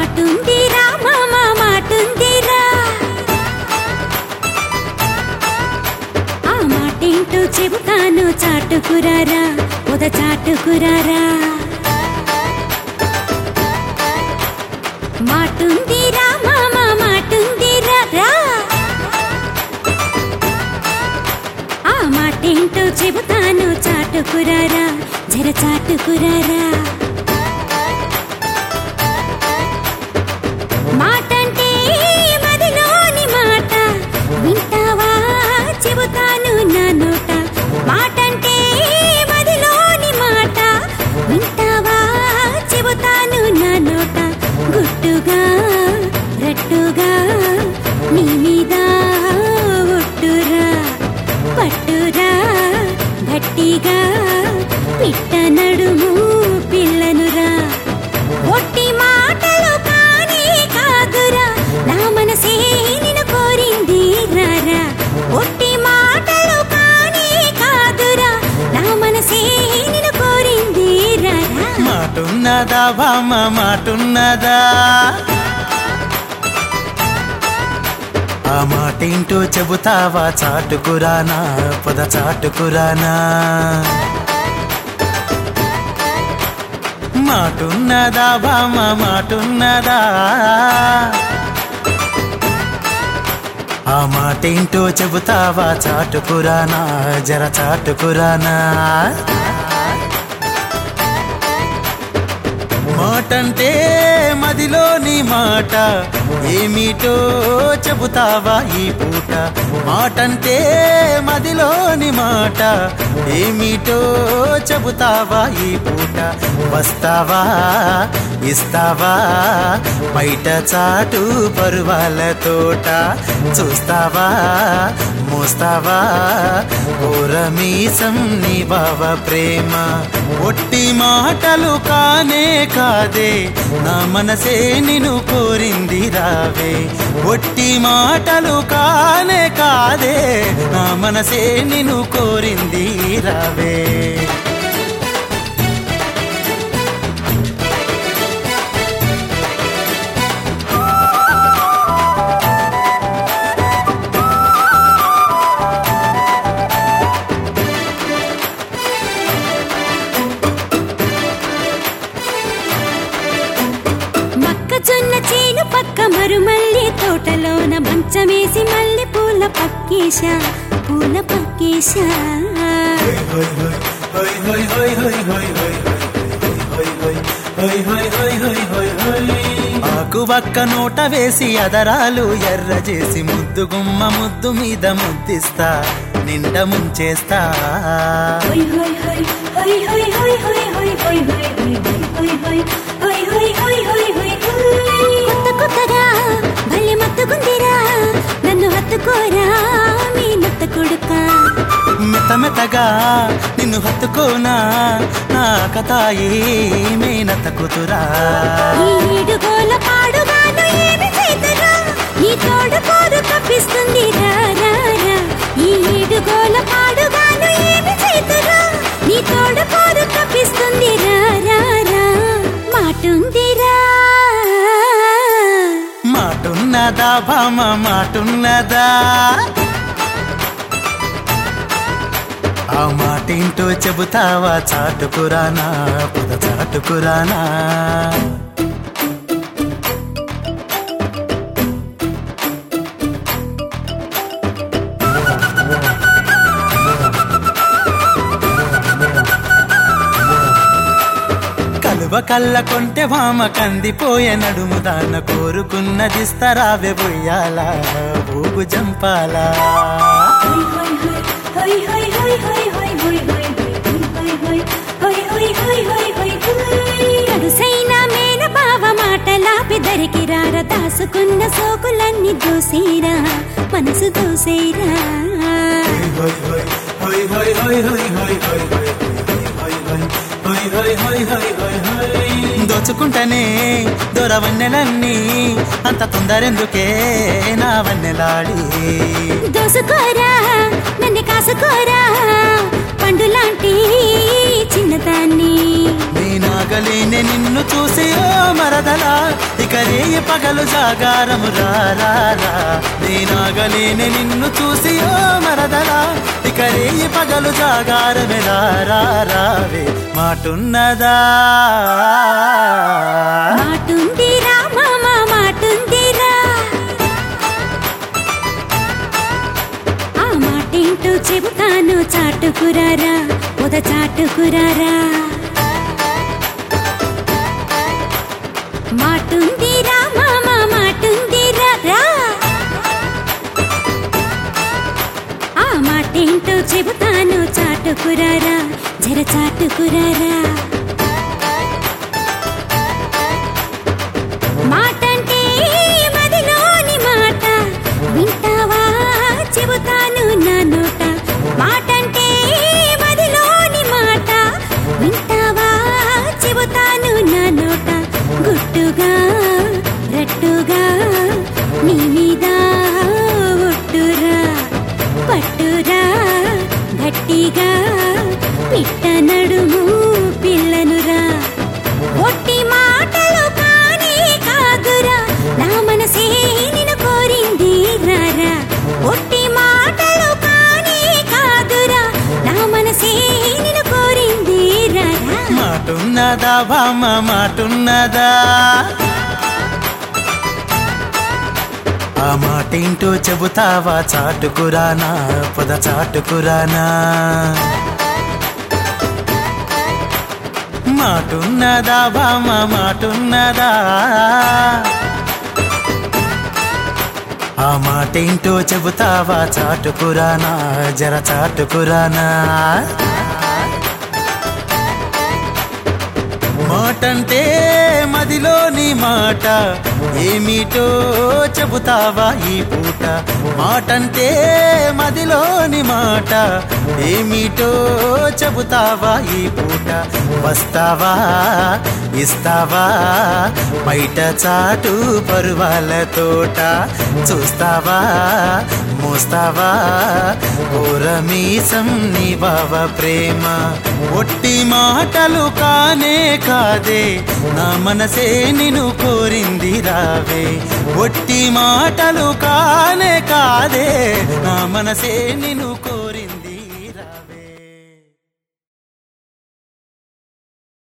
మాటుందిరా మామ మాటుందిరా ఆ మాటేంటో చెబుతాను చాటుకురారా ఉద చాటుకురారా మాటుందిరా మామ మాటుందిరా రా ఆ మాటేంటో చెబుతాను చాటుకురారా జర చాటుకురారా మాటంటే మదిలోని మాట వింటావా చెబుతాను నా నోట మాటంటే మదిలోని మాట వింటావా చెబుతాను నా నోట గుట్టుగా రట్టుగా నీ మీద ఒట్టురా పట్టురా గట్టిగా పిట్ట నడుము పిల్లనురా ఒట్టి మాటలు కానే కాదురా నా మనసే నిన్ను కోరింది రారా ఒట్టి మాటలు కానే కాదురా నా మనసే నిన్ను కోరింది రారా మాటున్నదా బామ్మ మాటున్నదా ఆ మాటేంటో చెబుతావా చాటుకురానా పొద చాటుకురానా మాటున్నదా బామ్మ మాటున్నదా ఆ మాటేంటో చెబుతావా చాటుకురానా జర చాటుకురానా మాటంటే మదిలోని మాట ఏమిటో చెబుతావా ఈ పూట మాటంటే మదిలోని మాట ఏమిటో చెబుతావా ఈ పూట వస్తావా ఇస్తావా బయట చాటు పరువాల తోట చూస్తావా మోస్తావా ఓరమీసం నీ బావ ప్రేమ ఒట్టి మాటలు కానే కాదే నా మనసే నిన్ను కోరింది రావే ఒట్టి మాటలు కానే కాదే నా మనసే నిన్ను కోరింది రావే మొక్కజొన్న చేను పక్క మరుమల్లి తోటలోన మంచమేసి మల్లె పూల పక్కేశా పూల పక్కేశా ఆకు వక్క నోట వేసి అదరాలు ఎర్ర చేసి ముద్దు గుమ్మ ముద్దు మీద ముద్దిస్తా నిండ ముంచేస్తా హోయ్ హోయ్ హోయ్ హోయ్ హోయ్ హోయ్ హోయ్ హోయ్ హోయ్ హోయ్ హోయ్ హోయ్ హోయ్ హోయ్ హోయ్ హోయ్ హోయ్ హోయ్ కొత్త కొత్తగా భలే మత్తుకుందిరా నన్ను హత్తుకోరా మీ నత్త కొడుక మెత్త మెత్తగా నిన్ను హత్తుకోనా నా కథాయి మేనత్త కూతురా ఈ ఏడుగోల పాడుగాను ఏమి చేతురా నీ తోడు కోరు తప్పిస్తుంది రా రా రా ఈ ఏడుగోల పాడుగాను ఏమి చేతురా నీ తోడు కోరు తప్పిస్తుంది రా రా రా మాటుందిరా మాటున్నదా భామ మాటున్నదా ఆ మాటేంటో చెబుతావా చాటుకురానా పొద చాటుకురానా కలువ కళ్ళ కొంటె భామ కందిపోయే నడుము దాన్న కోరుకున్నదిస్తరావే బొయ్యాలా ఊగు జంపాలా కడుసైన మేన బావ మాటలాపి దరికి రార దాసుకున్న సోకులన్నీ దూసేరా మనసు దూసేరా దోచుకుంటనే దొర వన్నెలన్నీ అంత తొందరెందుకే నా వన్నెలాడి దోసుకోరా నన్ను కాసుకోరా పండు లాంటి చిన్నదాన్ని నేనాగలేనే నిన్ను చూసి ఓ మరదలా ఇక ఇక రేయి పగలు జాగారము రా రా రా నేనాగలేని నిన్ను చూసి ఓ మరదలా ఇక రేయి పగలు జాగారమే రా రా రావే మాటున్నదా మాటుందిరా మామ మాటుందిరా ఆ మాటేంటో చెబుతాను చాటుకురారా పొద చాటుకురారా మాటుందిరా మామ మాటుందిరా రా ఆ మాటేంటో చెబుతాను చాటుకురారా జర చాటుకురారా మాటంటే మదిలోని మాట వింటావా చెబుతాను నా నోట మాటంటే మదిలోని మాట వింటావా చెబుతాను నా నోట గుట్టుగా రట్టుగా నీ మీద ఒట్టురా పట్టురా గట్టిగా పిట్ట నడుము పిల్లనురా ఒట్టి మాటలు కానే కాదురా నా మనసే నిన్ను కోరింది రారా ఒట్టి మాటలు కానే కాదురా నా మనసే నిన్ను కోరింది రారా మాటున్నదా బామ్మ మాటున్నదా ఆ మాటేంటో చెబుతావా చాటుకురానా పొద చాటుకురానా మాటున్నదా బామ్మ మాటున్నదా ఆ మాటేంటో చెబుతావా చాటుకురానా జర చాటుకురానా మాటంటే మదిలోని మాట ఏమిటో చెబుతావా ఈ పూట మాటంటే మదిలోని మాట ఏమిటో చెబుతావా ఈ పూట వస్తావా ఇస్తావా బయట చాటు పరువాల తోట చూస్తావా మోస్తావా ఓరమీసం నీ బావ ప్రేమ ఒట్టి మాటలు కానే కాదే నా మనసే నిన్ను కోరింది రావే ఒట్టి మాటలు కానే కాదే నా మనసే నిన్ను కోరింది